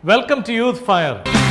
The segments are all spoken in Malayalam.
വെൽക്കം ടു യൂത്ത് ഫയർ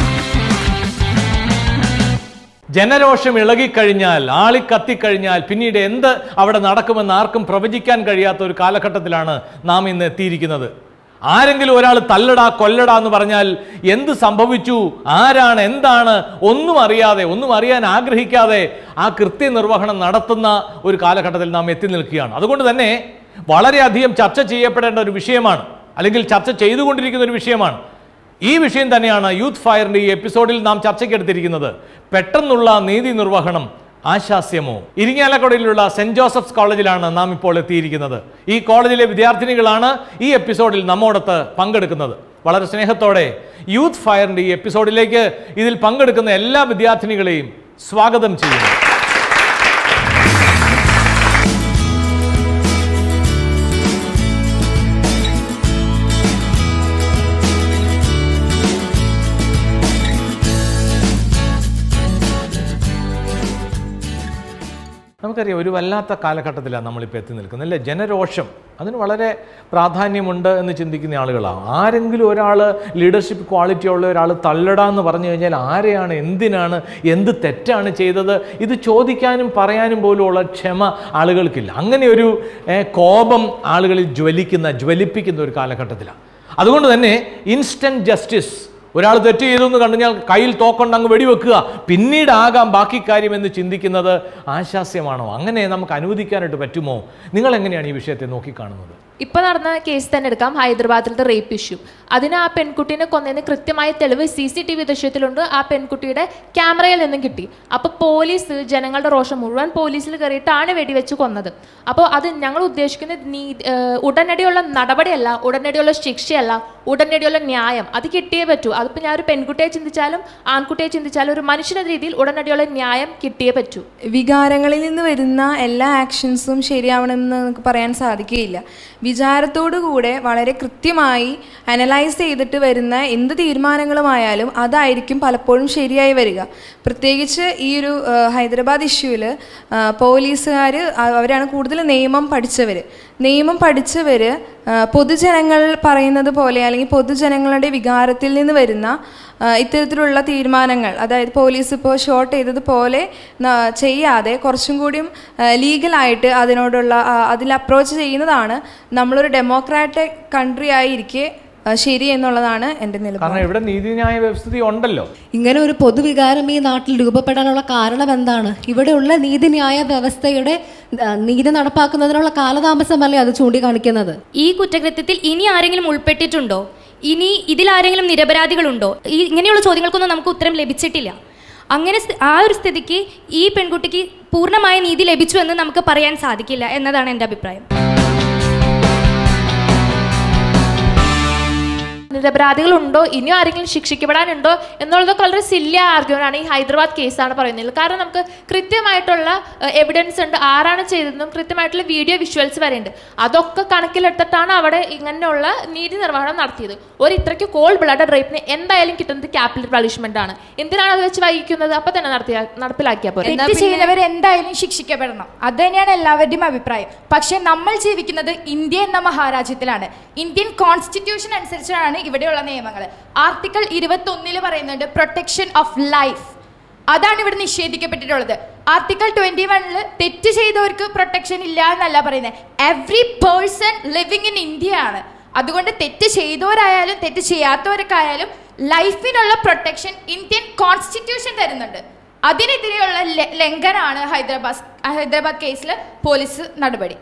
ജനരോഷം ഇളകിക്കഴിഞ്ഞാൽ ആളി കത്തിക്കഴിഞ്ഞാൽ പിന്നീട് എന്ത് അവിടെ നടക്കുമെന്ന് ആർക്കും പ്രവചിക്കാൻ കഴിയാത്ത ഒരു കാലഘട്ടത്തിലാണ് നാം ഇന്ന് എത്തിയിരിക്കുന്നത് ആരെങ്കിലും ഒരാൾ തല്ലടാ കൊല്ലടാ എന്ന് പറഞ്ഞാൽ എന്ത് സംഭവിച്ചു ആരാണ് എന്താണ് ഒന്നും അറിയാതെ ഒന്നും അറിയാൻ ആഗ്രഹിക്കാതെ ആ കൃത്യനിർവഹണം നടത്തുന്ന ഒരു കാലഘട്ടത്തിൽ നാം എത്തി നിൽക്കുകയാണ് അതുകൊണ്ട് തന്നെ വളരെയധികം ചർച്ച ചെയ്യപ്പെടേണ്ട ഒരു വിഷയമാണ് അല്ലെങ്കിൽ ചർച്ച ചെയ്തുകൊണ്ടിരിക്കുന്ന ഒരു വിഷയമാണ് ഈ വിഷയം തന്നെയാണ് യൂത്ത് ഫയറിന്റെ ഈ എപ്പിസോഡിൽ നാം ചർച്ചയ്ക്കെടുത്തിരിക്കുന്നത് പെട്ടെന്നുള്ള നീതി നിർവഹണം ആശാസ്യമോ ഇരിങ്ങാലക്കുടയിലുള്ള സെന്റ് ജോസഫ്സ് കോളേജിലാണ് നാം ഇപ്പോൾ എത്തിയിരിക്കുന്നത് ഈ കോളേജിലെ വിദ്യാർത്ഥിനികളാണ് ഈ എപ്പിസോഡിൽ നമ്മോടൊത്ത് പങ്കെടുക്കുന്നത് വളരെ സ്നേഹത്തോടെ യൂത്ത് ഫയറിന്റെ ഈ എപ്പിസോഡിലേക്ക് ഇതിൽ പങ്കെടുക്കുന്ന എല്ലാ വിദ്യാർത്ഥിനികളെയും സ്വാഗതം ചെയ്യുന്നു നമുക്കറിയാം ഒരു വല്ലാത്ത കാലഘട്ടത്തിലാണ് നമ്മളിപ്പോൾ എത്തി നിൽക്കുന്നത് അല്ലേ ജനരോഷം അതിന് വളരെ പ്രാധാന്യമുണ്ട് എന്ന് ചിന്തിക്കുന്ന ആളുകളാണ് ആരെങ്കിലും ഒരാൾ ലീഡർഷിപ്പ് ക്വാളിറ്റി ഉള്ള ഒരാൾ തള്ളടാന്ന് പറഞ്ഞു കഴിഞ്ഞാൽ ആരെയാണ് എന്തിനാണ് എന്ത് തെറ്റാണ് ചെയ്തത് ഇത് ചോദിക്കാനും പറയാനും പോലുമുള്ള ക്ഷമ ആളുകൾക്കില്ല അങ്ങനെ ഒരു ഏഹ്, കോപം ആളുകളിൽ ജ്വലിക്കുന്ന ജ്വലിപ്പിക്കുന്ന ഒരു കാലഘട്ടത്തിലാണ് അതുകൊണ്ട് തന്നെ ഇൻസ്റ്റന്റ് ജസ്റ്റിസ് ഒരാൾ തെറ്റ് ചെയ്തു എന്ന് കണ്ടുകഴിഞ്ഞാൽ കയ്യിൽ തോക്കൊണ്ട് അങ്ങ് വെടിവെക്കുക പിന്നീടാകാം ബാക്കി കാര്യം എന്ന് ചിന്തിക്കുന്നത് ആശാസ്യമാണോ അങ്ങനെ നമുക്ക് അനുവദിക്കാനായിട്ട് പറ്റുമോ നിങ്ങൾ എങ്ങനെയാണ് ഈ വിഷയത്തെ നോക്കിക്കാണുന്നത് ഇപ്പൊ നടന്ന കേസ് തന്നെ എടുക്കാം ഹൈദരാബാദിലത്തെ റേപ്പ് ഇഷ്യൂ അതിന് ആ പെൺകുട്ടീനെ കൊന്നതിന് കൃത്യമായ തെളിവ് സി സി ടി വി ദൃശ്യത്തിലുണ്ട് ആ പെൺകുട്ടിയുടെ ക്യാമറയിൽ നിന്നും കിട്ടി അപ്പോൾ പോലീസ് ജനങ്ങളുടെ രോഷം മുഴുവൻ പോലീസിൽ കയറിയിട്ടാണ് വെടിവെച്ച് കൊന്നത് അപ്പോൾ അത് ഞങ്ങൾ ഉദ്ദേശിക്കുന്നത് നീ ഏഹ് ഉടനടിയുള്ള നടപടിയല്ല ഉടനടിയുള്ള ശിക്ഷയല്ല ഉടനടിയുള്ള ന്യായം അത് കിട്ടിയേ പറ്റൂ അതിപ്പോൾ ഞാൻ ഒരു പെൺകുട്ടിയെ ചിന്തിച്ചാലും ആൺകുട്ടിയെ ചിന്തിച്ചാലും ഒരു മനുഷ്യന്റെ രീതിയിൽ ഉടനടിയുള്ള ന്യായം കിട്ടിയേ പറ്റൂ വികാരങ്ങളിൽ നിന്ന് വരുന്ന എല്ലാ ആക്ഷൻസും ശരിയാവണമെന്ന് നമുക്ക് പറയാൻ സാധിക്കുകയില്ല വിചാരത്തോടു കൂടെ വളരെ കൃത്യമായി അനലൈസ് ചെയ്തിട്ട് വരുന്ന എന്ത് തീരുമാനങ്ങളുമായാലും അതായിരിക്കും പലപ്പോഴും ശരിയായി വരിക പ്രത്യേകിച്ച് ഈ ഒരു ആ, ഹൈദരാബാദ് ഇഷ്യൂവിൽ പോലീസുകാർ അവരാണ് കൂടുതൽ നിയമം പഠിച്ചവർ നിയമം പഠിച്ചവർ പൊതുജനങ്ങൾ പറയുന്നത് പോലെ അല്ലെങ്കിൽ പൊതുജനങ്ങളുടെ വികാരത്തിൽ നിന്ന് വരുന്ന ആ, ഇത്തരത്തിലുള്ള തീരുമാനങ്ങൾ അതായത് പോലീസ് ഇപ്പോൾ ഷോർട്ട് ചെയ്തതുപോലെ ന- ചെയ്യാതെ കുറച്ചും കൂടിയും ലീഗലായിട്ട് അതിനോടുള്ള ആ, അതിൽ അപ്രോച്ച് ചെയ്യുന്നതാണ് നമ്മളൊരു ഡെമോക്രാറ്റിക് കൺട്രി ആയിരിക്കെ ആ, ശരി എന്നുള്ളതാണ് എൻ്റെ നിലപാട് കാരണം ഇവിടെ നീതിന്യായ വ്യവസ്ഥിതി ഉണ്ടല്ലോ ഇങ്ങനെ ഒരു പൊതുവികാരം ഈ നാട്ടിൽ രൂപപ്പെടാനുള്ള കാരണം എന്താണ് ഇവിടെയുള്ള നീതിന്യായ വ്യവസ്ഥയുടെ ആ, നീതി നടപ്പാക്കുന്നതിനുള്ള കാലതാമസമല്ലേ അത് ചൂണ്ടിക്കാണിക്കുന്നത് ഈ കുറ്റകൃത്യത്തിൽ ഇനി ആരെങ്കിലും ഉൾപ്പെട്ടിട്ടുണ്ടോ ഇനി ഇതിൽ ആരെങ്കിലും നിരപരാധികളുണ്ടോ ഈ ഇങ്ങനെയുള്ള ചോദ്യങ്ങൾക്കൊന്നും നമുക്ക് ഉത്തരം ലഭിച്ചിട്ടില്ല അങ്ങനെ സ്ഥി- ആ ഒരു സ്ഥിതിക്ക് ഈ പെൺകുട്ടിക്ക് പൂർണ്ണമായ നീതി ലഭിച്ചു എന്ന് നമുക്ക് പറയാൻ സാധിക്കില്ല എന്നതാണ് എൻ്റെ അഭിപ്രായം നിരപരാധികളുണ്ടോ ഇനിയും ആരെങ്കിലും ശിക്ഷിക്കപ്പെടാനുണ്ടോ എന്നുള്ളതൊക്കെ വളരെ സില്ലിയ ആർഗ്യുമെന്റ് ആണ് ഈ ഹൈദരാബാദ് കേസാണ് പറയുന്നത് കാരണം നമുക്ക് കൃത്യമായിട്ടുള്ള എവിഡൻസ് ഉണ്ട് ആരാണ് ചെയ്തതെന്നും കൃത്യമായിട്ടുള്ള വീഡിയോ വിഷ്വൽസ് വരെ ഉണ്ട് അതൊക്കെ കണക്കിലെടുത്തിട്ടാണ് അവിടെ ഇങ്ങനെയുള്ള നീതി നിർവഹണം നടത്തിയത് ഒരു ഇത്രയ്ക്ക് കോൾഡ് ബ്ലഡ് റേപ്പിന് എന്തായാലും കിട്ടുന്നത് ക്യാപിറ്റൽ പണിഷ്മെന്റ് ആണ് എന്തിനാണ് അത് വെച്ച് വൈകിക്കുന്നത് അപ്പൊ തന്നെ നടത്തിയ നടപ്പിലാക്കിയാൽ പോലെ തെറ്റ് ചെയ്യുന്നവർ എന്തായാലും ശിക്ഷിക്കപ്പെടണം അത് തന്നെയാണ് എല്ലാവരുടെയും അഭിപ്രായം പക്ഷേ നമ്മൾ ജീവിക്കുന്നത് ഇന്ത്യ എന്ന മഹാരാജ്യത്തിലാണ് ഇന്ത്യൻ കോൺസ്റ്റിറ്റ്യൂഷൻ അനുസരിച്ചാണ് ഇവിടെയുള്ള നിയമങ്ങൾ ആർട്ടിക്കിൾ ഇരുപത്തി ഒന്നില് പറയുന്നുണ്ട് പ്രൊട്ടക്ഷൻ ഓഫ് ലൈഫ് അതാണ് ഇവിടെ നിഷേധിക്കപ്പെട്ടിട്ടുള്ളത് ആർട്ടിക്കിൾ ട്വന്റി വണ്ണിൽ തെറ്റ് ചെയ്തവർക്ക് പ്രൊട്ടക്ഷൻ ഇല്ല എന്നല്ല പറയുന്നത് every person living in India ആണ് അതുകൊണ്ട് തെറ്റ് ചെയ്തവരായാലും തെറ്റ് ചെയ്യാത്തവർക്കായാലും ലൈഫിനുള്ള പ്രൊട്ടക്ഷൻ ഇന്ത്യൻ കോൺസ്റ്റിറ്റ്യൂഷൻ തരുന്നുണ്ട് അതിനെതിരെയുള്ള ല- ലംഘനമാണ് ഹൈദരാബാദ് ഹൈദരാബാദ് കേസിൽ പോലീസ് നടപടി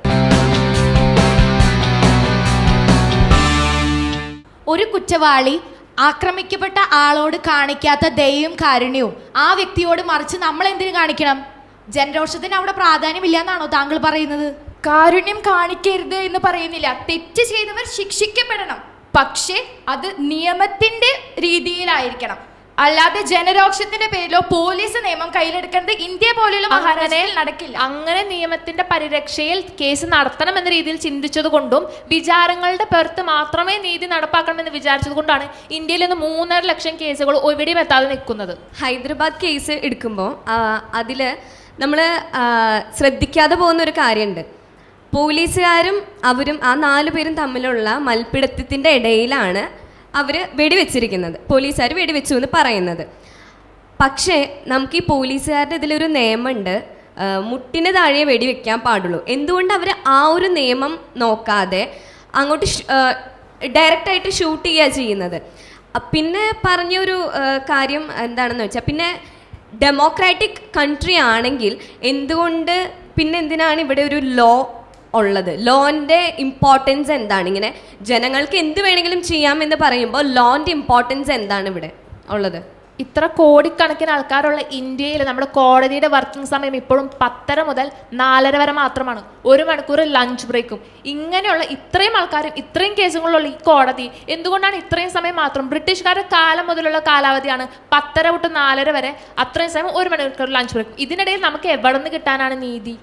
ഒരു കുറ്റവാളി ആക്രമിക്കപ്പെട്ട ആളോട് കാണിക്കാത്ത ദയയും കാരുണ്യവും ആ വ്യക്തിയോട് മറിച്ച് നമ്മൾ എന്തിനു കാണിക്കണം ജനരോഷത്തിന് അവിടെ പ്രാധാന്യമില്ല എന്നാണോ താങ്കൾ പറയുന്നത് കാരുണ്യം കാണിക്കരുത് എന്ന് പറയുന്നില്ല തെറ്റ് ചെയ്തവർ ശിക്ഷിക്കപ്പെടണം പക്ഷേ അത് നിയമത്തിന്റെ രീതിയിലായിരിക്കണം അല്ലാതെ ജനരോക്ഷത്തിന്റെ പേരിലോ പോലീസ് നിയമം കയ്യിലെടുക്കുന്നത് ഇന്ത്യ പോലുള്ള മഹാരാഷ്ട്രയിൽ നടക്കില്ല അങ്ങനെ നിയമത്തിന്റെ പരിരക്ഷയിൽ കേസ് നടത്തണം എന്ന രീതിയിൽ ചിന്തിച്ചത് കൊണ്ടും വിചാരങ്ങളുടെ പുറത്ത് മാത്രമേ നീതി നടപ്പാക്കണമെന്ന് വിചാരിച്ചത് കൊണ്ടാണ് ഇന്ത്യയിൽ നിന്ന് മൂന്നര ലക്ഷം കേസുകൾ എവിടെയും എത്താതെ നിൽക്കുന്നത് ഹൈദരാബാദ് കേസ് എടുക്കുമ്പോൾ അതിൽ നമ്മൾ ശ്രദ്ധിക്കാതെ പോകുന്ന ഒരു കാര്യമുണ്ട് പോലീസുകാരും അവരും ആ നാലു പേരും തമ്മിലുള്ള മൽപ്പിടുത്തത്തിൻ്റെ ഇടയിലാണ് അവർ വെടിവെച്ചിരിക്കുന്നത് പോലീസുകാർ വെടിവെച്ചു എന്ന് പറയുന്നത് പക്ഷേ നമുക്ക് ഈ പോലീസുകാരുടെ ഇതിലൊരു നിയമമുണ്ട് ആ, മുട്ടിന് താഴെ വെടിവെക്കാൻ പാടുള്ളൂ എന്തുകൊണ്ട് അവർ ആ ഒരു നിയമം നോക്കാതെ അങ്ങോട്ട് ഡയറക്റ്റായിട്ട് ഷൂട്ട് ചെയ്യുക ചെയ്യുന്നത് അ, പിന്നെ പറഞ്ഞൊരു ആ, കാര്യം എന്താണെന്ന് വെച്ചാൽ പിന്നെ ഡെമോക്രാറ്റിക് കൺട്രി ആണെങ്കിൽ എന്തുകൊണ്ട് പിന്നെ എന്തിനാണ് ഇവിടെ ഒരു ലോ ഉള്ളത് ലോൻ്റെ ഇമ്പോർട്ടൻസ് എന്താണ് ഇങ്ങനെ ജനങ്ങൾക്ക് എന്ത് വേണമെങ്കിലും ചെയ്യാമെന്ന് പറയുമ്പോൾ ലോൻ്റെ ഇമ്പോർട്ടൻസ് എന്താണ് ഇവിടെ ഉള്ളത് ഇത്ര കോടിക്കണക്കിന് ആൾക്കാരുള്ള ഇന്ത്യയിൽ നമ്മുടെ കോടതിയുടെ വർക്കിംഗ് സമയം ഇപ്പോഴും പത്തര മുതൽ നാലര വരെ മാത്രമാണ് ഒരു മണിക്കൂർ ലഞ്ച് ബ്രേക്കും ഇങ്ങനെയുള്ള ഇത്രയും ആൾക്കാരും ഇത്രയും കേസുകളുള്ള ഈ കോടതി എന്തുകൊണ്ടാണ് ഇത്രയും സമയം മാത്രം ബ്രിട്ടീഷുകാരുടെ കാലം മുതലുള്ള കാലാവധിയാണ് പത്തര തൊട്ട് നാലര വരെ അത്രയും സമയം ഒരു മണിക്കൂർ ലഞ്ച് ബ്രേക്കും ഇതിനിടയിൽ നമുക്ക് എവിടെ നിന്ന് കിട്ടാനാണ് നീതി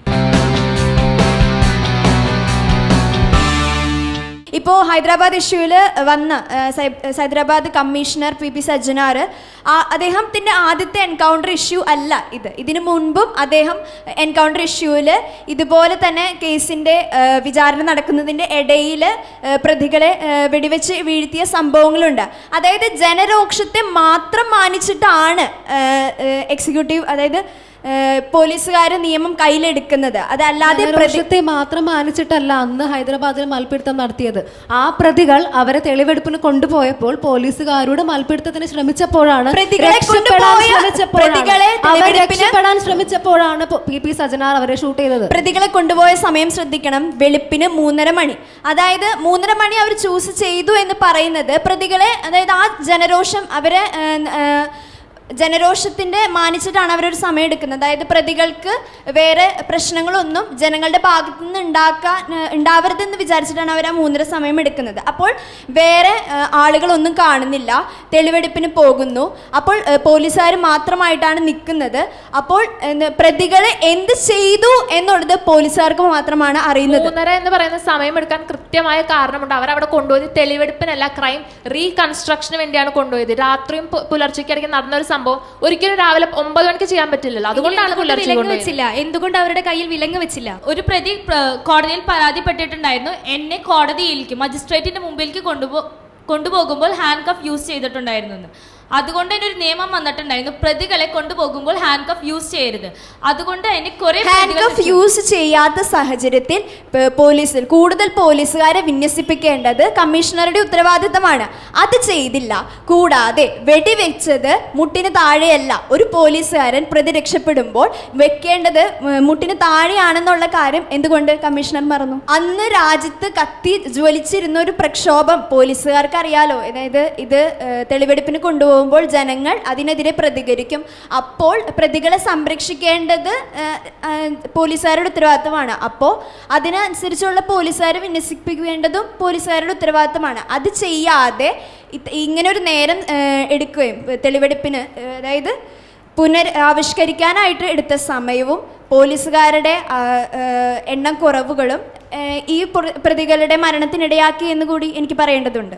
ഇപ്പോൾ ഹൈദരാബാദ് ഇഷ്യൂവിൽ വന്ന ആ, സൈ- Hyderabad commissioner P P Sajjanar അദ്ദേഹത്തിൻ്റെ ആദ്യത്തെ എൻകൗണ്ടർ ഇഷ്യൂ അല്ല ഇത് ഇതിനു മുൻപും അദ്ദേഹം എൻകൗണ്ടർ ഇഷ്യൂവിൽ ഇതുപോലെ തന്നെ കേസിൻ്റെ ആ, വിചാരണ നടക്കുന്നതിൻ്റെ ഇടയിൽ പ്രതികളെ ആ, വെടിവെച്ച് വീഴ്ത്തിയ സംഭവങ്ങളുണ്ട് അതായത് ജനരോക്ഷത്തെ മാത്രം മാനിച്ചിട്ടാണ് എക്സിക്യൂട്ടീവ് അതായത് പോലീസുകാർ നിയമം കയ്യിലെടുക്കുന്നത് അതല്ലാതെ പ്രതി ജനരോഷത്തെ മാത്രം മാനിച്ചിട്ടല്ല അന്ന് ഹൈദരാബാദിൽ മൽപ്പിടുത്തം നടത്തിയത് ആ പ്രതികൾ അവരെ തെളിവെടുപ്പിന് കൊണ്ടുപോയപ്പോൾ പോലീസുകാരോട് മൽപ്പിടുത്തത്തിന് ശ്രമിച്ചപ്പോഴാണ് പ്രതികളെ രക്ഷപ്പെടാൻ കൊണ്ടുപോയ ശ്രമിച്ചപ്പോഴാണ് പ്രതികളെ അവർ തെളിവെടുപ്പിന് രക്ഷപ്പെടാൻ ശ്രമിച്ചപ്പോഴാണ് പൊ- പി പി സജനാർ അവരെ ഷൂട്ട് ചെയ്തത് പ്രതികളെ കൊണ്ടുപോയ സമയം ശ്രദ്ധിക്കണം വെളുപ്പിന് മൂന്നര മണി അതായത് മൂന്നര മണി അവർ ചൂസ് ചെയ്തു എന്ന് പറയുന്നത് പ്രതികളെ അതായത് ആ ജനരോഷം അവരെ ഏഹ്, ഏഹ്, ജനരോഷത്തിന്റെ മാനിച്ചിട്ടാണ് അവരൊരു സമയം എടുക്കുന്നത് അതായത് പ്രതികൾക്ക് വേറെ പ്രശ്നങ്ങളൊന്നും ജനങ്ങളുടെ ഭാഗത്തു നിന്ന് ഉണ്ടാക്കാൻ ഏഹ്, ഉണ്ടാവരുതെന്ന് വിചാരിച്ചിട്ടാണ് അവർ ആ മൂന്നര സമയം എടുക്കുന്നത് അപ്പോൾ വേറെ ഏഹ്, ആളുകളൊന്നും കാണുന്നില്ല തെളിവെടുപ്പിന് പോകുന്നു അപ്പോൾ പോലീസുകാർ മാത്രമായിട്ടാണ് നിൽക്കുന്നത് അപ്പോൾ എന്ത് പ്രതികളെ എന്ത് ചെയ്തു എന്നുള്ളത് പോലീസുകാർക്ക് മാത്രമാണ് അറിയുന്നത് മൂന്നര എന്ന് പറയുന്ന സമയമെടുക്കാൻ കൃത്യമായ കാരണമുണ്ട് അവർ അവിടെ കൊണ്ടുപോയത് തെളിവെടുപ്പിനല്ല ക്രൈം റീകൺസ്ട്രക്ഷന് വേണ്ടിയാണ് കൊണ്ടുപോയത് രാത്രിയും പു- പുലർച്ചയ്ക്കിടയ്ക്ക് നടന്ന ഒരു സംഭവം ഒരിക്കലും രാവിലെ ഒമ്പത് മണിക്ക് ചെയ്യാൻ പറ്റില്ലല്ലോ അതുകൊണ്ടാണ് എന്തുകൊണ്ട് പുലർച്ചെ വിലങ്ങ് കൊണ്ടുപോയത് വെച്ചില്ല എന്തുകൊണ്ട് അവരുടെ കയ്യിൽ വിലങ്ങ് വെച്ചില്ല ഒരു പ്രതി പ്ര- കോടതിയിൽ പരാതിപ്പെട്ടിട്ടുണ്ടായിരുന്നു എന്നെ കോടതിയിലേക്ക് മജിസ്ട്രേറ്റിന്റെ മുമ്പിലേക്ക് കൊണ്ടുപോ കൊണ്ടുപോകുമ്പോൾ ഹാൻഡ് കഫ് യൂസ് ചെയ്തിട്ടുണ്ടായിരുന്നു എന്ന് അതുകൊണ്ട് തന്നെ ഒരു നിയമം വന്നിട്ടുണ്ടായിരുന്നു പ്രതികളെ കൊണ്ടുപോകുമ്പോൾ ഹാൻഡ് കഫ് യൂസ് ചെയ്യരുത് അതുകൊണ്ട് തന്നെ കുറെ ഹാൻഡ് കഫ് യൂസ് ചെയ്യാത്ത സാഹചര്യത്തിൽ പ- പോലീസിൽ കൂടുതൽ പോലീസുകാരെ വിന്യസിപ്പിക്കേണ്ടത് കമ്മീഷണറുടെ ഉത്തരവാദിത്തമാണ് അത് ചെയ്തില്ല കൂടാതെ വെടിവെച്ചത് മുട്ടിന് താഴെയല്ല ഒരു പോലീസുകാരൻ പ്രതി രക്ഷപ്പെടുമ്പോൾ വെക്കേണ്ടത് ഉം, മുട്ടിന് താഴെയാണെന്നുള്ള കാര്യം എന്തുകൊണ്ട് കമ്മീഷണർ മറന്നു അന്ന് രാജ്യത്ത് കത്തി ജ്വലിച്ചിരുന്ന ഒരു പ്രക്ഷോഭം പോലീസുകാർക്ക് അറിയാലോ അതായത് ഇത് ഏഹ്, തെളിവെടുപ്പിന് കൊണ്ടുപോകുമ്പോൾ ജനങ്ങൾ അതിനെതിരെ പ്രതികരിക്കും അപ്പോൾ പ്രതികളെ സംരക്ഷിക്കേണ്ടത് ഏഹ്, ഏഹ്, പോലീസുകാരുടെ ഉത്തരവാദിത്തമാണ് അപ്പോൾ അതിനനുസരിച്ചുള്ള പോലീസുകാരെ വിന്യസിപ്പിക്കേണ്ടതും പോലീസുകാരുടെ ഉത്തരവാദിത്തമാണ് അത് ചെയ്യാതെ ഇത് ഇങ്ങനെ ഒരു നേരം ഏഹ്, എടുക്കുകയും തെളിവെടുപ്പിന് ഏഹ്, അതായത് പുനർ ആവിഷ്കരിക്കാനായിട്ട് എടുത്ത സമയവും പോലീസുകാരുടെ ആ, ഏഹ്, എണ്ണം കുറവുകളും ഏഹ്, ഈ പ്ര- പ്രതികളുടെ മരണത്തിനിടയാക്കി എന്ന് കൂടി എനിക്ക് പറയേണ്ടതുണ്ട്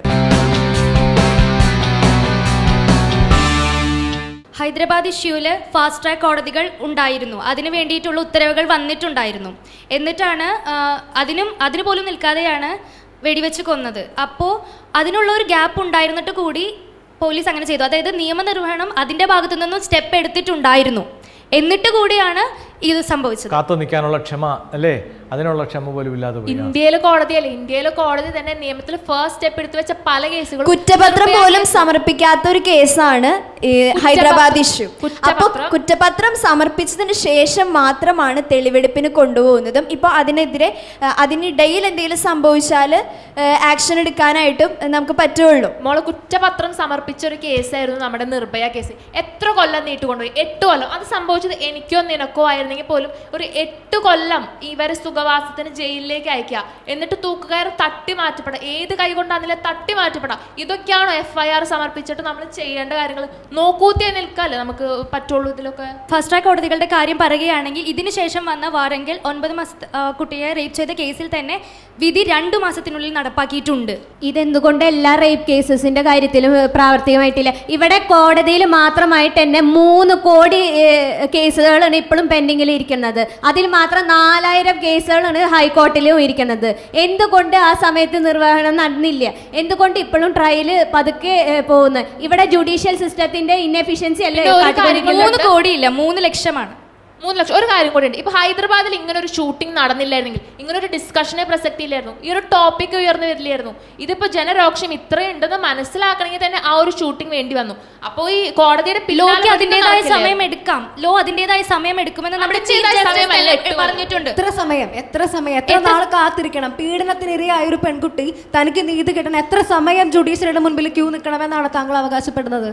ഹൈദരാബാദ് ഇഷ്യൂവിൽ ഫാസ്റ്റ് ട്രാക്ക് കോടതികൾ ഉണ്ടായിരുന്നു അതിന് വേണ്ടിയിട്ടുള്ള ഉത്തരവുകൾ വന്നിട്ടുണ്ടായിരുന്നു എന്നിട്ടാണ് ആ, അതിനും അതിന് പോലും നിൽക്കാതെയാണ് വെടിവെച്ച് കൊന്നത് അപ്പോൾ അതിനുള്ള ഒരു ഗ്യാപ്പ് ഉണ്ടായിരുന്നിട്ട് കൂടി പോലീസ് അങ്ങനെ ചെയ്തു അതായത് നിയമനിർവഹണം അതിൻ്റെ ഭാഗത്തു നിന്നും സ്റ്റെപ്പ് എടുത്തിട്ടുണ്ടായിരുന്നു എന്നിട്ട് കൂടിയാണ് ഇത് സംഭവിച്ചത് കാത്തു നിൽക്കാനുള്ള ക്ഷമ അല്ലേ അതിനുള്ള ക്ഷമ പോലും ഇല്ലാതെ പോയി ആ. ഇന്ത്യയിലെ കോടതിയല്ല ഇന്ത്യയിലെ കോടതി തന്നെ നിയമത്തിൽ ഫസ്റ്റ് സ്റ്റെപ്പ് എടുത്തു വെച്ച പല കേസുകളും കുറ്റപത്രം പോലും സമർപ്പിക്കാത്ത ഒരു കേസാണ് ഈ ഹൈദരാബാദ് ഇഷ്യൂ അപ്പൊ കുറ്റപത്രം- കുറ്റപത്രം സമർപ്പിച്ചതിന് ശേഷം മാത്രമാണ് തെളിവെടുപ്പിന് കൊണ്ടുപോകുന്നതും ഇപ്പൊ അതിനെതിരെ ആ, അതിനിടയിൽ എന്തെങ്കിലും സംഭവിച്ചാൽ ആക്ഷൻ എടുക്കാനായിട്ടും ആ, നമുക്ക് പറ്റുള്ളൂ മോള് കുറ്റപത്രം സമർപ്പിച്ച ഒരു കേസായിരുന്നു നമ്മുടെ നിർഭയ കേസ് എത്ര കൊല്ലം നീട്ടുകൊണ്ടുപോയി എട്ട് കൊല്ലം അത് സംഭവിച്ചത് എനിക്കോ നിനക്കോ ആയിരുന്നെങ്കിൽ പോലും ഒരു എട്ട് കൊല്ലം ഇവരെ സുഖവാസത്തിന് ജയിലിലേക്ക് അയക്കുക എന്നിട്ട് തൂക്കുകയർ തട്ടി മാറ്റപ്പെടാം ഏത് കൈ കൊണ്ടാണെന്നില്ല തട്ടി മാറ്റപ്പെടാം ഇതൊക്കെയാണോ എഫ് ഐ ആർ സമർപ്പിച്ചിട്ട് നമ്മൾ ചെയ്യേണ്ട കാര്യങ്ങൾ നോക്കൂത്തിയെ നിൽക്കാല്ലേ നമുക്ക് പറ്റുള്ളൂ ഇതിലൊക്കെ ഫസ്റ്റ് ട്രാക്ക് കോടതികളുടെ കാര്യം പറയുകയാണെങ്കിൽ ഇതിന് ശേഷം വന്ന വാറെങ്കിൽ ഒൻപത് മാസ ആ, കുട്ടിയെ റേപ്പ് ചെയ്ത കേസിൽ തന്നെ വിധി രണ്ടു മാസത്തിനുള്ളിൽ നടപ്പാക്കിയിട്ടുണ്ട് ഇതെന്തുകൊണ്ട് എല്ലാ റേപ്പ് കേസസിന്റെ കാര്യത്തിലും ഏഹ്, പ്രാവർത്തികമായിട്ടില്ല ഇവിടെ കോടതിയിൽ മാത്രമായിട്ട് തന്നെ മൂന്ന് കോടി ഏഹ്, കേസുകളാണ് ഇപ്പോഴും പെൻഡിങ്ങിൽ ഇരിക്കുന്നത് അതിൽ മാത്രം നാലായിരം കേസ് കേസുകളാണ് ഹൈക്കോടതിയിലും ഇരിക്കുന്നത് എന്തുകൊണ്ട് ആ സമയത്ത് നിർവഹണം നടന്നില്ല എന്തുകൊണ്ട് ഇപ്പോഴും ട്രയൽ പതുക്കെ പോകുന്നത് ഇവിടെ ജുഡീഷ്യൽ സിസ്റ്റത്തിന്റെ ഇൻഎഫിഷ്യൻസി അല്ലേ പിന്നെ ഒരു കാര്യം കാട്ടിക്കൊണ്ടിരിക്കുന്നത്? മൂന്ന് കോടിയില്ല മൂന്ന് ലക്ഷമാണ് മൂന്ന് ലക്ഷം ഒരു കാര്യം കൂടി ഉണ്ട് ഇപ്പൊ ഹൈദരാബാദിൽ ഇങ്ങനെ ഒരു ഷൂട്ടിംഗ് നടന്നില്ലായിരുന്നെങ്കിൽ ഇങ്ങനെ ഒരു ഡിസ്കഷനെ പ്രസക്തിയില്ലായിരുന്നു ഈ ഒരു ടോപ്പിക് ഉയർന്നു വരില്ലായിരുന്നു ഇതിപ്പോ ജനരോക്ഷം ഇത്രയും ഉണ്ടെന്ന് മനസ്സിലാക്കണമെങ്കിൽ തന്നെ ആ ഒരു ഷൂട്ടിംഗ് വേണ്ടി വന്നു അപ്പോ ഈ കോടതിയുടെ പിന്നാലെ ലോക്ക് അതിൻ്റെതായ നടക്കില്ലേ? സമയം എടുക്കാം ലോ അതിൻ്റെതായ സമയം എടുക്കുമെന്ന് നമ്മുടെ അതിന്റേതായ ചീഫ് ജസ്റ്റിസ് സമയമല്ല തന്നെ എട്ട് പറഞ്ഞിട്ടുണ്ട് എത്ര സമയം എത്ര സമയം എത്ര നാൾ കാത്തിരിക്കണം പീഡനത്തിനിരയായ ഒരു പെൺകുട്ടി തനിക്ക് നീതി കിട്ടണം എത്ര സമയം ജുഡീഷ്യറിയുടെ മുൻപിൽ ക്യൂ നിൽക്കണമെന്നാണ് താങ്കൾ അവകാശപ്പെടുന്നത്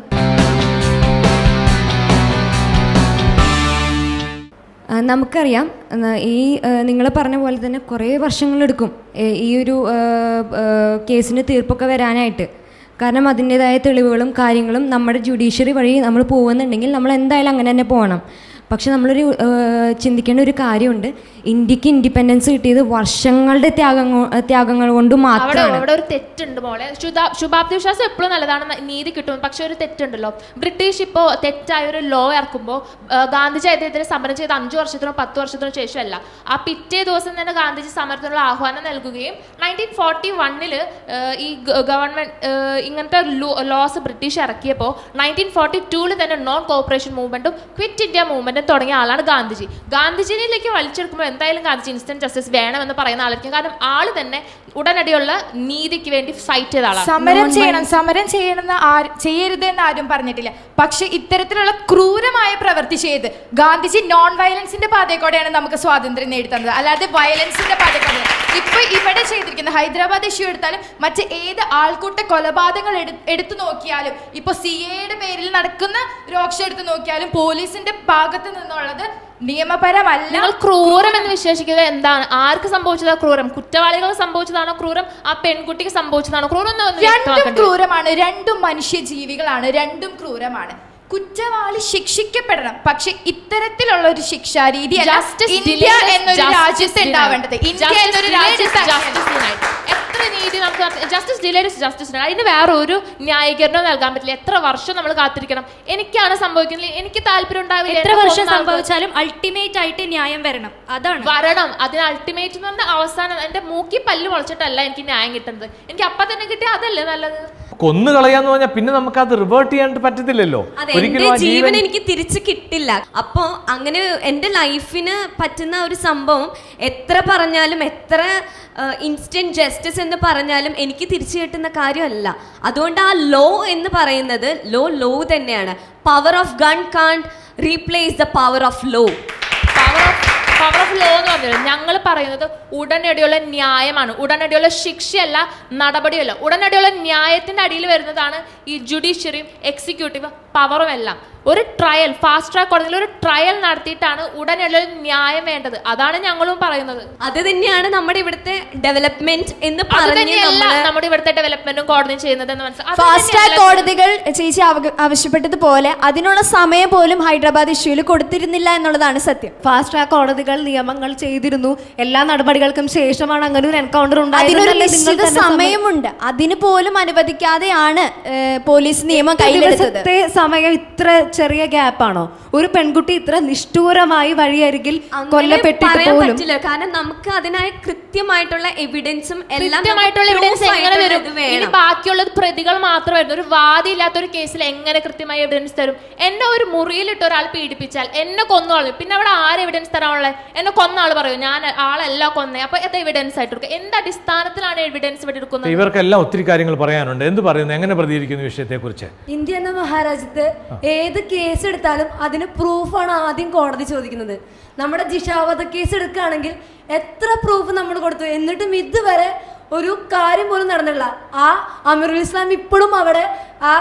ആ, നമുക്കറിയാം എന്നാ, ഈ നിങ്ങൾ പറഞ്ഞ പോലെ തന്നെ കുറേ വർഷങ്ങളെടുക്കും ഏ, ഈ ഒരു ആ, ആ, കേസിന് തീർപ്പൊക്കെ വരാനായിട്ട് കാരണം അതിൻ്റെതായ തെളിവുകളും കാര്യങ്ങളും നമ്മുടെ ജുഡീഷ്യറി വഴി നമ്മൾ പോകുന്നുണ്ടെങ്കിൽ നമ്മൾ എന്തായാലും അങ്ങനെ തന്നെ പോകണം പക്ഷെ നമ്മളൊരു ആ, ചിന്തിക്കേണ്ട ഒരു കാര്യമുണ്ട് ഇന്ത്യക്ക് ഇൻഡിപെൻഡൻസ് കിട്ടിയത് വർഷങ്ങളുടെ ത്യാഗങ്ങൾ ത്യാഗങ്ങൾ കൊണ്ട് അവിടെ മാത്രമാണ് അവിടെ ഒരു തെറ്റുണ്ട് മോളെ ശുഭാ- ശുഭാപ്തി വിശ്വാസം എപ്പോഴും നല്ലതാണ് ന- നീതി കിട്ടും പക്ഷെ ഒരു തെറ്റുണ്ടല്ലോ ബ്രിട്ടീഷ് ഇപ്പോൾ തെറ്റായ ഒരു ലോ ഇറക്കുമ്പോൾ ഗാന്ധിജി അതിനെതിരെ സമരം ചെയ്ത് അഞ്ചു വർഷത്തിനോ പത്ത് വർഷത്തിനോ ശേഷമല്ല ആ പിറ്റേ ദിവസം തന്നെ ഗാന്ധിജി സമരത്തിനുള്ള ആഹ്വാനം നൽകുകയും നയൻറ്റീൻ ഫോർട്ടി വണ്ണില് ഈ ഗവൺമെന്റ് ഇങ്ങനത്തെ ലോസ് ബ്രിട്ടീഷ് ഇറക്കിയപ്പോൾ നയൻറ്റീൻ ഫോർട്ടി ടൂവിൽ തന്നെ നോൺ കോപ്പറേഷൻ മൂവ്മെന്റും ക്വിറ്റ് ഇന്ത്യ മൂവ്മെന്റും തുടങ്ങിയ ആളാണ് ഗാന്ധിജി ഗാന്ധിജിയിലേക്ക് വലിച്ചെടുക്കുമ്പോൾ എന്തായാലും ഗാന്ധിജി ഇൻസ്റ്റന്റ് ജസ്റ്റിസ് വേണമെന്ന് പറയുന്ന ആളായിരിക്കും കാരണം ആള് തന്നെ ഉടനടിയുള്ള നീതിക്ക് വേണ്ടി ഫൈറ്റ് ചെയ്ത ആളാണ് സമരം ചെയ്യണം സമരം ചെയ്യണമെന്ന് ആര് ചെയ്യരുത് എന്ന് ആരും പറഞ്ഞിട്ടില്ല പക്ഷെ ഇത്തരത്തിലുള്ള ക്രൂരമായ പ്രവൃത്തി ചെയ്ത് ഗാന്ധിജി നോൺ വയലൻസിന്റെ പാതയെക്കൂടെയാണ് നമുക്ക് സ്വാതന്ത്ര്യം നേടിത്തന്നത് അല്ലാതെ വയലൻസിന്റെ പാതയെക്കൂടെ ഇപ്പൊ ഇവിടെ ചെയ്തിരിക്കുന്ന ഹൈദരാബാദ് ഇഷ്യൂ എടുത്താലും മറ്റ് ഏത് ആൾക്കൂട്ട കൊലപാതകങ്ങൾ എടു- എടുത്തു നോക്കിയാലും ഇപ്പൊ സി എയുടെ പേരിൽ നടക്കുന്ന രോക്ഷ എടുത്തു നോക്കിയാലും പോലീസിന്റെ ഭാഗത്ത് നിന്നുള്ളത് നിയമപരമല്ല നിങ്ങൾ ക്രൂരം എന്ന് വിശേഷിക്കുന്നത് എന്താണ് ആർക്ക് സംഭവിച്ചതാ ക്രൂരം കുറ്റവാളികൾ സംഭവിച്ചതാണോ ക്രൂരം ആ പെൺകുട്ടിക്ക് സംഭവിച്ചതാണോ ക്രൂരം എന്ന് ഒന്ന് രണ്ടും വ്യക്തമാക്കണ്ടേ? ക്രൂരമാണ് രണ്ടും മനുഷ്യ ജീവികളാണ് രണ്ടും ക്രൂരമാണ് കുറ്റവാളി ശിക്ഷിക്കപ്പെടണം പക്ഷെ ഇത്തരത്തിലുള്ള ഒരു ശിക്ഷാരീതി അല്ല Justice ഇന്ത്യ delayed, എന്നൊരു justice രാജ്യത്ത് denied. ഉണ്ടാവേണ്ടത് ഇന്ത്യ Justice എന്നൊരു delayed is രാജ്യത്ത് justice denied. എത്ര നീതി നമുക്ക് ജസ്റ്റിസ് ഡിലേഡ് ജസ്റ്റിസ് അതിന് വേറെ ഒരു ന്യായീകരണവും നൽകാൻ പറ്റില്ല എത്ര വർഷം നമ്മൾ കാത്തിരിക്കണം എനിക്കാണ് സംഭവിക്കുന്നത് എനിക്ക് താല്പര്യം ഉണ്ടാവില്ല എത്ര എന്നെ വർഷം കൊന്ന ആൾക്ക് സംഭവിച്ചാലും അൾട്ടിമേറ്റ് ആയിട്ട് ന്യായം വരണം അതാണ് വരണം അതിന് അൾട്ടിമേറ്റ് എന്ന് പറഞ്ഞാൽ അവസാനം എന്റെ മൂക്കി പല്ല് മുളച്ചിട്ടല്ല എനിക്ക് ന്യായം കിട്ടുന്നത് എനിക്ക് അപ്പൊ തന്നെ കിട്ടിയ അതല്ലേ നല്ലത് കൊന്നു കളയാന്ന് പറഞ്ഞാൽ പിന്നെ നമുക്ക് അത് റിവേർട്ട് ചെയ്യാൻ പറ്റത്തില്ലല്ലോ അതെ എന്റെ ആ ജീവൻ എനിക്ക് തിരിച്ചു കിട്ടില്ല അപ്പോൾ അങ്ങനെ എൻ്റെ ലൈഫിന് പറ്റുന്ന ഒരു സംഭവം എത്ര പറഞ്ഞാലും എത്ര ഇൻസ്റ്റന്റ് ജസ്റ്റിസ് എന്ന് പറഞ്ഞാലും എനിക്ക് തിരിച്ചു കിട്ടുന്ന കാര്യമല്ല അതുകൊണ്ട് ആ ലോ എന്ന് പറയുന്നത് ലോ ലോ തന്നെയാണ് power of gun can't replace the power of law power of power of law എന്ന് പറഞ്ഞത് ഞങ്ങൾ പറയുന്നത് ഉടനടിയുള്ള ന്യായമാണ് ഉടനടിയുള്ള ശിക്ഷയല്ല നടപടിയല്ല ഉടനടിയുള്ള ന്യായത്തിന്റെ അടിയിൽ വരുന്നതാണ് ഈ ജുഡീഷ്യറിയും എക്സിക്യൂട്ടീവ് പവറും എല്ലാം ഒരു ട്രയൽ ഫാസ്റ്റ് ട്രാക്ക് കോടതിയിൽ ഒരു ട്രയൽ നടത്തിയിട്ടാണ് ഉടനടിയുള്ള ന്യായം വേണ്ടത് അതാണ് ഞങ്ങളും പറയുന്നത് അത് തന്നെയാണ് നമ്മുടെ ഇവിടുത്തെ ഡെവലപ്മെന്റ് എന്ന് അത് പറഞ്ഞ് തന്നെയല്ല നമ്മള് നമ്മുടെ ഇവിടുത്തെ ഡെവലപ്മെന്റും കോടതിയും ചെയ്യുന്നത് എന്ന് മനസ്സിലായി അത് ഫാസ്റ്റ് ട്രാക്ക് തന്നെയല്ല കോടതികൾ ചേച്ചി അവ- ആവശ്യപ്പെട്ടതുപോലെ അതിനുള്ള സമയം പോലും ഹൈദരാബാദ് ഇഷ്യൂവിൽ കൊടുത്തിരുന്നില്ല എന്നുള്ളതാണ് സത്യം ഫാസ്റ്റ് ട്രാക്ക് കോടതികൾ നിയമങ്ങൾ ചെയ്തിരുന്നു എല്ലാ നടപടികൾക്കും ശേഷമാണ് അങ്ങനെ ഒരു എൻകൗണ്ടർ അതിനൊരു ഉണ്ടായത് നിശ്ചിത സമയമുണ്ട് അതിന് പോലും അനുവദിക്കാതെയാണ് ഏഹ്, പോലീസ് നിയമം കയ്യിലെടുത്തത് ദിവസത്തെ സമയം ഇത്ര ചെറിയ ഗ്യാപ്പാണോ ഒരു പെൺകുട്ടി ഇത്ര നിഷ്ഠൂരമായി വഴിയരികിൽ അങ്ങനെ കൊല്ലപ്പെട്ടിട്ട് പറയാൻ പോലും പറ്റില്ല കാരണം നമുക്ക് അതിനായ കൃത്യമായിട്ടുള്ള എവിഡൻസും എല്ലാം കൃത്യമായിട്ടുള്ള നമുക്ക് എവിഡൻസ് proof എങ്ങനെ ആയിട്ടുള്ള വരും ഇത് ഇനി വേണം. ബാക്കിയുള്ളത് പ്രതികൾ മാത്രമായിരുന്നു ഒരു വാദിയില്ലാത്ത ഒരു കേസിൽ എങ്ങനെ കൃത്യമായ എവിഡൻസ് തരും എന്നെ ഒരു മുറിയിലിട്ട് ഒരാൾ പീഡിപ്പിച്ചാൽ എന്നെ കൊന്നു കളയും പിന്നെ അവിടെ ആര് എവിഡൻസ് തരാനുള്ളത് എന്നെ കൊന്ന ആൾ പറയും ഞാൻ ആളല്ല കൊന്നേ അപ്പൊ ഇത് എവിഡൻസ് ആയിട്ട് എടുക്കുക എന്ത് അടിസ്ഥാനത്തിലാണ് എവിഡൻസ് ഇവിടെ എടുക്കുന്നത് ഇവർക്കെല്ലാം ഒത്തിരി കാര്യങ്ങൾ പറയാനുണ്ട് എന്ത് പറയുന്നു എങ്ങനെ പ്രതികരിക്കുന്നു ഈ വിഷയത്തെക്കുറിച്ച് ഇന്ത്യ എന്ന മഹാരാജ്യത്ത് ഏത് കേസ് എടുത്താലും അതിന് പ്രൂഫാണ് ആദ്യം കോടതി ചോദിക്കുന്നത് നമ്മുടെ ജിഷാവധ കേസ് എടുക്കുകയാണെങ്കിൽ എത്ര പ്രൂഫ് നമ്മൾ കൊടുത്തു എന്നിട്ടും ഇതുവരെ ഒരു കാര്യം പോലും നടന്നില്ല ആ അമീറുൽ ഇസ്ലാം ഇപ്പോഴും അവിടെ ആ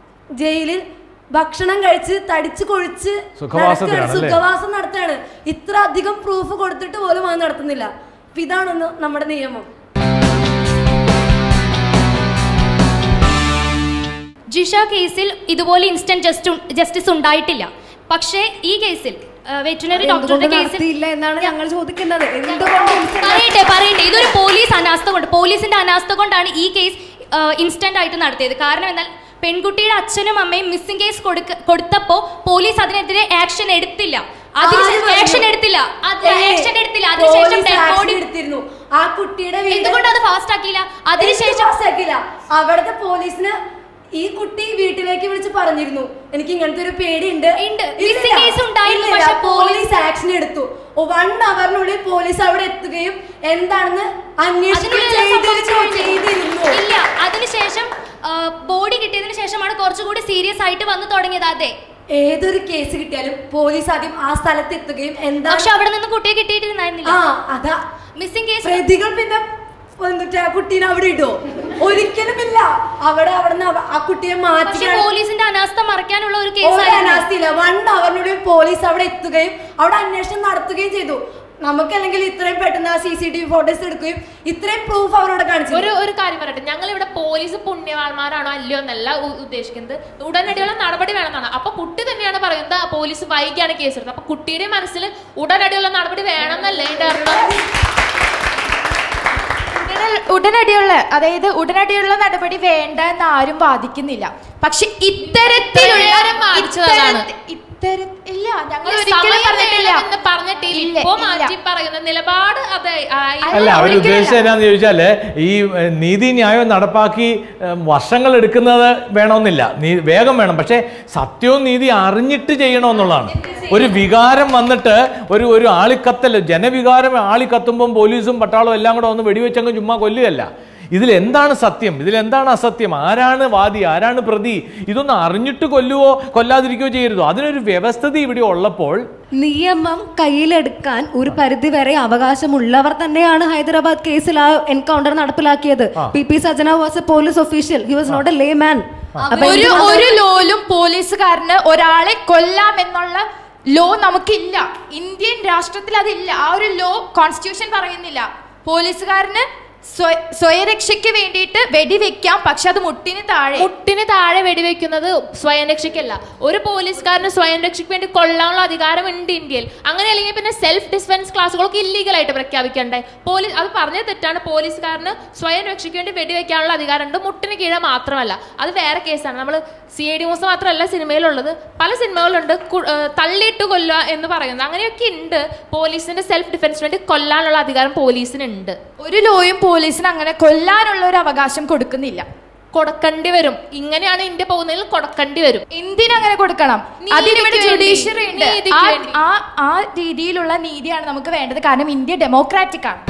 ജയിലിൽ ഭക്ഷണം കഴിച്ച് തടിച്ച് കൊഴിച്ച് സുഖവാസത്തിലാണ് നടക്കുകയാണ്. അല്ലേ? സുഖവാസം നടത്തുകയാണ് ഇത്ര അധികം പ്രൂഫ് കൊടുത്തിട്ട് പോലും അത് നടത്തുന്നില്ല അപ്പൊ ഇതാണെന്ന് നമ്മുടെ നിയമം ജിഷ കേസിൽ ഇതുപോലെ ഇൻസ്റ്റന്റ് ജസ്റ്റ് ജസ്റ്റിസ് ഉണ്ടായിട്ടില്ല പക്ഷേ ഈ കേസിൽ വെറ്റിനറി ഡോക്ടറുടെ എന്തുകൊണ്ട് കേസിൽ നടത്തിയില്ല എന്നാണ് ഞങ്ങൾ ചോദിക്കുന്നത് എന്തുകൊണ്ട് പറയട്ടെ പറയട്ടെ ഇതൊരു പോലീസ് അനാസ്ഥ കൊണ്ട് പോലീസിന്റെ അനാസ്ഥ കൊണ്ടാണ് ഈ കേസ് ഇൻസ്റ്റന്റ് ആയിട്ട് നടത്തിയത് കാരണം എന്നാൽ പെൺകുട്ടിയുടെ അച്ഛനും അമ്മയും മിസ്സിംഗ് കേസ് കൊടുക്ക കൊടുത്തപ്പോൾ പോലീസ് അതിനെതിരെ ആക്ഷൻ എടുത്തില്ല അതിനുശേഷം ആര് action പറഞ്ഞു? എടുത്തില്ല. അത് ഏയ്, action എടുത്തില്ല. അതിനുശേഷം police dead action body- എടുത്തിരുന്നു ആ കുട്ടിയുടെ വീട് എന്തുകൊണ്ട് അത് ഫാസ്റ്റ് ആക്കിയില്ല അതിനുശേഷം ഫാസ്റ്റ് ആക്കിയില്ല അവിടുത്തെ പോലീസിന് ഈ കുട്ടി വീട്ടിലേക്ക് വിളിച്ച് പറഞ്ഞിരുന്നു എനിക്ക് ഇങ്ങനത്തെ ഒരു പേടിയുണ്ട് ഉണ്ട്. ഇല്ലില്ല. Missing case ഉണ്ടായിരുന്നു. ഇല്ലില്ല. പക്ഷെ പോലീസ് ആക്ഷൻ എടുത്തു വൺ അവറിനുള്ളിൽ പോലീസ് അവിടെ എത്തുകയും എന്താണെന്ന് അന്വേഷിക്കുകയും അതിനുള്ളിൽ എല്ലാം ചെയ്തിരുന്നു സംഭവിച്ചു ചെയ്തിരുന്നു ഇല്ല അതിനുശേഷം ബോഡി കിട്ടിയതിനു ശേഷമാണ് കുറച്ചുകൂടി സീരിയസ് ആയിട്ട് വന്നു തുടങ്ങിയത് അതെ ഏതൊരു കേസ് കിട്ടിയാലും പോലീസ് ആദ്യം ആ സ്ഥലത്ത് എത്തുകയും എന്താ പക്ഷെ അവിടെ നിന്ന് കുട്ടിയെ കിട്ടിയിട്ടുണ്ടായിരുന്നില്ല ആ അതാ മിസ്സിംഗ് കേസ് പ്രതികൾ പിന്നെ എന്നിട്ട് ആ കുട്ടീനെ അവിടെ ഇടുവോ ഒരിക്കലും ഇല്ല അവിടെ അവിടെ നിന്ന് ആ കുട്ടിയെ മാറ്റി പക്ഷെ പോലീസിന്റെ അനാസ്ഥ മറയ്ക്കാനുള്ള ഒരു ഒരു കേസ് അനാസ്ഥയില്ല വൺ അവറിനുള്ളിൽ പോലീസ് അവിടെ എത്തുകയും അവിടെ അന്വേഷണം നടത്തുകയും ചെയ്തു നമുക്കല്ലെങ്കിൽ ഇത്രയും പെട്ടെന്ന് ആ C C T V photos എടുക്കുകയും ഇത്രയും പ്രൂഫ് അവരോട് കാണിച്ചു ഒരു ഒരു കാര്യം പറയട്ടെ ഞങ്ങൾ ഇവിടെ പോലീസ് പുണ്യവാന്മാരാണോ അല്ലയോ എന്നല്ല ഉ- ഉദ്ദേശിക്കുന്നത് ഉടനടിയുള്ള നടപടി വേണമെന്നാണ് അപ്പൊ കുട്ടി തന്നെയാണ് പറയുന്നത് "ആ, പോലീസ് വൈകിയാണ് കേസെടുത്തത് അപ്പൊ കുട്ടിയുടെ മനസ്സിൽ ഉടനടിയുള്ള നടപടി വേണമെന്നല്ലേ എന്റെ അർത്ഥം ഉടന- ഉടനടിയുള്ള അതായത് ഉടനടിയുള്ള നടപടി വേണ്ട എന്ന് ആരും വാദിക്കുന്നില്ല പക്ഷെ ഇത്തരത്തിലുള്ള ഇത്രയേറെ വാദിച്ചതാണ്. ഇത്തരത്തി- ഇത്തര- ഇല്ല ഞങ്ങൾ ഒരു ഒരിക്കലും സമയം പറഞ്ഞിട്ടില്ല വേണമെന്ന് പറഞ്ഞിട്ടില്ല ഇല്ല, ഇപ്പോ ഇല്ല. മാറ്റി പറയുന്ന നിലപാട് അതെ ആയി- അല്ല അവർ ഉദ്ദേശിച്ചത് എന്നാന്ന് ചോദിച്ചാല് ഈ ഏഹ്, നീതി ന്യായം നടപ്പാക്കി ഏഹ്, വർഷങ്ങൾ എടുക്കുന്നത് വേണമെന്നില്ല നീ വേഗം വേണം പക്ഷേ സത്യവും നീതി അറിഞ്ഞിട്ട് ചെയ്യണമെന്നുള്ളതാണ് ഒരു വികാരം വന്നിട്ട് ഒരു ഒരു ആളിക്കത്തൽ ജനവികാരം ആളിക്കത്തുമ്പം പോലീസും പട്ടാളവും എല്ലാം കൂടെ ഒന്ന് വെടിവെച്ചങ്ങ് ചുമ്മാ കൊല്ലുകയല്ല ഇതിൽ എന്താണ് സത്യം ഇതിൽ എന്താണ് അസത്യം ആരാണ് വാദി ആരാണ് പ്രതി ഇതൊന്നും അറിഞ്ഞിട്ട് കൊല്ലുവോ കൊല്ലാതിരിക്കുകയോ ചെയ്യരുതോ അതിനൊരു വ്യവസ്ഥിതി ഇവിടെ ഉള്ളപ്പോൾ നിയമം കയ്യിലെടുക്കാൻ ഒരു പരിധിവരെ അവകാശമുള്ളവർ തന്നെയാണ് ഹൈദരാബാദ് കേസിൽ ആ എൻകൗണ്ടർ നടപ്പിലാക്കിയത് P P Sajana was a police official he was not a layman ഒരു ഒരു ലോയിലും പോലീസുകാരന് ഒരാളെ കൊല്ലാം എന്നുള്ള ലോ നമുക്കില്ല ഇന്ത്യൻ രാഷ്ട്രത്തിൽ അതില്ല ആ ഒരു ലോ കോൺസ്റ്റിറ്റ്യൂഷൻ പറയുന്നില്ല പോലീസുകാരന് സ്വ- സ്വയരക്ഷയ്ക്ക് വേണ്ടിയിട്ട് വെടിവെക്കാം പക്ഷെ അത് മുട്ടിന് താഴെ മുട്ടിന് താഴെ വെടിവെക്കുന്നത് സ്വയം രക്ഷയ്ക്കല്ല ഒരു പോലീസുകാരന് സ്വയം രക്ഷയ്ക്ക് വേണ്ടി കൊള്ളാനുള്ള അധികാരം ഉണ്ട് ഇന്ത്യയിൽ അങ്ങനെ അല്ലെങ്കിൽ പിന്നെ സെൽഫ് ഡിഫൻസ് ക്ലാസ്സുകളൊക്കെ ഇല്ലീഗൽ ആയിട്ട് പ്രഖ്യാപിക്കണ്ടേ പോലീസ് അത് പറഞ്ഞത് തെറ്റാണ് പോലീസുകാരന് സ്വയം രക്ഷയ്ക്ക് വേണ്ടി വെടിവെക്കാനുള്ള അധികാരമുണ്ട് മുട്ടിന് കീഴെ മാത്രമല്ല അത് വേറെ കേസാണ് നമ്മൾ സി ഐ ഡി മൂസ് മാത്രമല്ല സിനിമയിലുള്ളത് പല സിനിമകളുണ്ട് കു- ഏർ തള്ളിയിട്ട് കൊല്ലുക എന്ന് പറയുന്നത് അങ്ങനെയൊക്കെ ഉണ്ട് പോലീസിന്റെ സെൽഫ് ഡിഫൻസിന് വേണ്ടി കൊല്ലാനുള്ള അധികാരം പോലീസിനുണ്ട് ഒരു ലോയും പോലീസിന് അങ്ങനെ കൊല്ലാനുള്ള ഒരു അവകാശം കൊടുക്കുന്നില്ല കൊടുക്കേണ്ടി വരും ഇങ്ങനെയാണ് ഇന്ത്യ പോകുന്നതിൽ കൊടുക്കേണ്ടി വരും എന്തിനങ്ങനെ കൊടുക്കണം നീതിക്ക് അതിനിവിടെ വേണ്ടി, ജുഡീഷ്യറി ഉണ്ട് നീതിക്ക് ആ- വേണ്ടി. ആ ആ രീതിയിലുള്ള നീതിയാണ് നമുക്ക് വേണ്ടത് കാരണം ഇന്ത്യ ഡെമോക്രാറ്റിക് ആണ്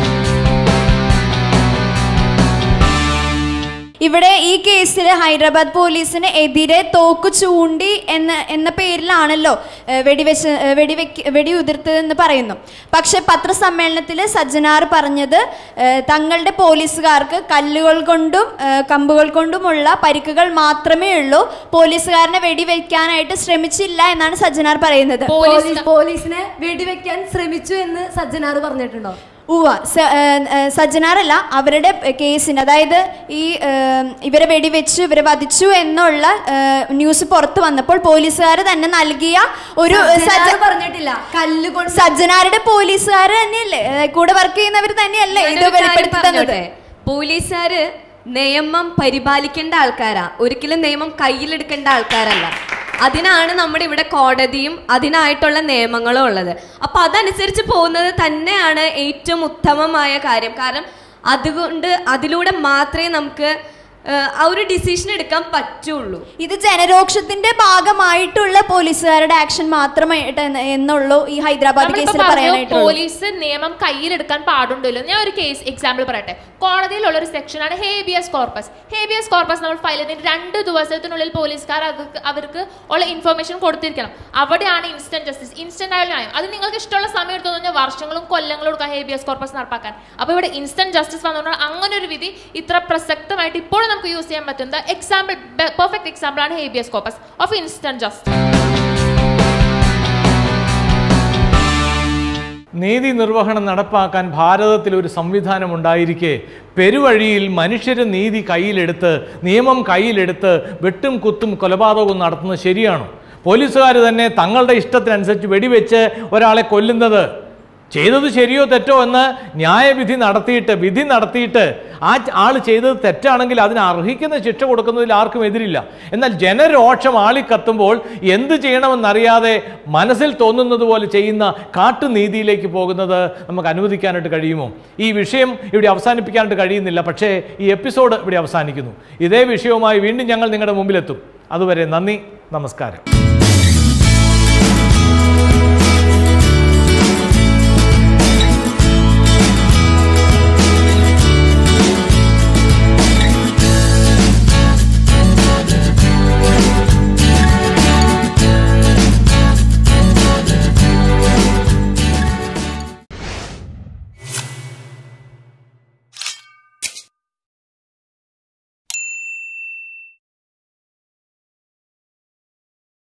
ഇവിടെ ഈ കേസിൽ ഹൈദരാബാദ് പോലീസിന് എതിരെ തോക്ക് ചൂണ്ടി എന്ന എന്ന പേരിലാണല്ലോ ഏഹ്, വെടിവെച്ച് ഏഹ്, വെടിവെക്ക് വെടിയുതിർത്തതെന്ന് പറയുന്നു പക്ഷെ പത്രസമ്മേളനത്തിൽ സജ്ജനാർ പറഞ്ഞത് ഏഹ്, തങ്ങളുടെ പോലീസുകാർക്ക് കല്ലുകൾ കൊണ്ടും ഏഹ്, കമ്പുകൾ കൊണ്ടുമുള്ള പരിക്കുകൾ മാത്രമേ ഉള്ളൂ പോലീസുകാരനെ വെടിവെക്കാനായിട്ട് ശ്രമിച്ചില്ല എന്നാണ് സജ്ജനാർ പറയുന്നത് പോലീസ് പോലീസിനെ വെടിവെക്കാൻ ശ്രമിച്ചു എന്ന് സജ്ജനാർ പറഞ്ഞിട്ടുണ്ടോ ഉവ്വ സ- ഏഹ് ഏഹ് സജ്ജനാറല്ല അവരുടെ കേസിന് അതായത് ഈ ഏഹ് ഇവരെ വെടിവെച്ചു ഇവരെ വധിച്ചു എന്നുള്ള ഏഹ് ന്യൂസ് പുറത്തു വന്നപ്പോൾ പോലീസുകാർ തന്നെ നൽകിയ ഒരു സജ്ജനാർ സജ്ജ- പറഞ്ഞിട്ടില്ല കല്ലുകൊണ്ട് സജ്ജനാരുടെ പോലീസുകാർ തന്നെയല്ലേ ഏഹ് കൂടെ വർക്ക് ചെയ്യുന്നവർ തന്നെയല്ലേ ഇത് ഞാനൊരു കാര്യം വെളിപ്പെടുത്തി തന്നത് പറഞ്ഞോട്ടെ? പോലീസുകാര് നിയമം പരിപാലിക്കേണ്ട ആൾക്കാരാ ഒരിക്കലും നിയമം കയ്യിലെടുക്കേണ്ട ആൾക്കാരല്ല അതിനാണ് നമ്മുടെ ഇവിടെ കോടതിയും അതിനായിട്ടുള്ള നിയമങ്ങളും ഉള്ളത് അപ്പൊ അതനുസരിച്ച് പോകുന്നത് തന്നെയാണ് ഏറ്റവും ഉത്തമമായ കാര്യം കാരണം അതുകൊണ്ട് അതിലൂടെ മാത്രമേ നമുക്ക് ഏഹ്, ആ ഒരു ഡിസിഷൻ എടുക്കാൻ പറ്റുള്ളൂ ഇത് ജനരോക്ഷത്തിന്റെ ഭാഗമായിട്ടുള്ള പോലീസുകാരുടെ ആക്ഷൻ മാത്രമായിട്ട് എന്ന് എന്നുള്ളൂ ഈ ഹൈദരാബാദ് നമ്മളിപ്പോ കേസിൽ പറഞ്ഞു, പറയാനായിട്ടുള്ളൂ പോലീസ് നിയമം കയ്യിലെടുക്കാൻ പാടുണ്ടല്ലോ ഞാൻ ഒരു കേസ് എക്സാമ്പിൾ പറയട്ടെ കോടതിയിലുള്ള ഒരു സെക്ഷനാണ് ഹേബിയസ് കോർപ്പസ് ഹേബിയസ് കോർപ്പസ് നമ്മൾ ഫയൽ ചെയ്തിട്ട് രണ്ട് ദിവസത്തിനുള്ളിൽ പോലീസുകാർ അവർക്ക് അവർക്ക് ഉള്ള ഇൻഫർമേഷൻ കൊടുത്തിരിക്കണം അവിടെയാണ് ഇൻസ്റ്റന്റ് ജസ്റ്റിസ് ഇൻസ്റ്റന്റ് ആയ ന്യായം അത് നിങ്ങൾക്ക് ഇഷ്ടമുള്ള സമയം എടുത്തു കഴിഞ്ഞാൽ വർഷങ്ങളും കൊല്ലങ്ങളും എടുക്കാം ഹേബിയസ് കോർപ്പസ് നടപ്പാക്കാൻ അപ്പോൾ ഇവിടെ ഇൻസ്റ്റന്റ് ജസ്റ്റിസ് വന്നുകൊണ്ടാണ് അങ്ങനെ ഒരു വിധി ഇത്ര പ്രസക്തമായിട്ട് ഇപ്പോഴും നമുക്ക് യൂസ് ചെയ്യാൻ പറ്റുന്ന എക്സാമ്പിൾ പെർഫെക്റ്റ് എക്സാമ്പിൾ ആണ് habeas corpus of instant justice നീതി നിർവഹണം നടപ്പാക്കാൻ ഭാരതത്തിൽ ഒരു സംവിധാനം ഉണ്ടായിരിക്കെ പെരുവഴിയിൽ മനുഷ്യർ നീതി കയ്യിലെടുത്ത് നിയമം കയ്യിലെടുത്ത് വെട്ടും കുത്തും കൊലപാതകവും നടത്തുന്നത് ശരിയാണോ പോലീസുകാർ തന്നെ തങ്ങളുടെ ഇഷ്ടത്തിനനുസരിച്ച് വെടിവെച്ച് ഒരാളെ കൊല്ലുന്നത് ചെയ്തത് ശരിയോ തെറ്റോ എന്ന് ന്യായവിധി നടത്തിയിട്ട് വിധി നടത്തിയിട്ട് ആ ആൾ ചെയ്തത് തെറ്റാണെങ്കിൽ അതിന് അർഹിക്കുന്ന ശിക്ഷ കൊടുക്കുന്നതിൽ ആർക്കും എതിരില്ല എന്നാൽ ജനരോഷം ആളിക്കത്തുമ്പോൾ എന്ത് ചെയ്യണമെന്നറിയാതെ മനസ്സിൽ തോന്നുന്നത് പോലെ ചെയ്യുന്ന കാട്ടുനീതിയിലേക്ക് പോകുന്നത് നമുക്ക് അനുവദിക്കാനായിട്ട് കഴിയുമോ ഈ വിഷയം ഇവിടെ അവസാനിപ്പിക്കാനായിട്ട് കഴിയുന്നില്ല പക്ഷേ ഈ എപ്പിസോഡ് ഇവിടെ അവസാനിക്കുന്നു ഇതേ വിഷയവുമായി വീണ്ടും ഞങ്ങൾ നിങ്ങളുടെ മുമ്പിലെത്തും അതുവരെ നന്ദി നമസ്കാരം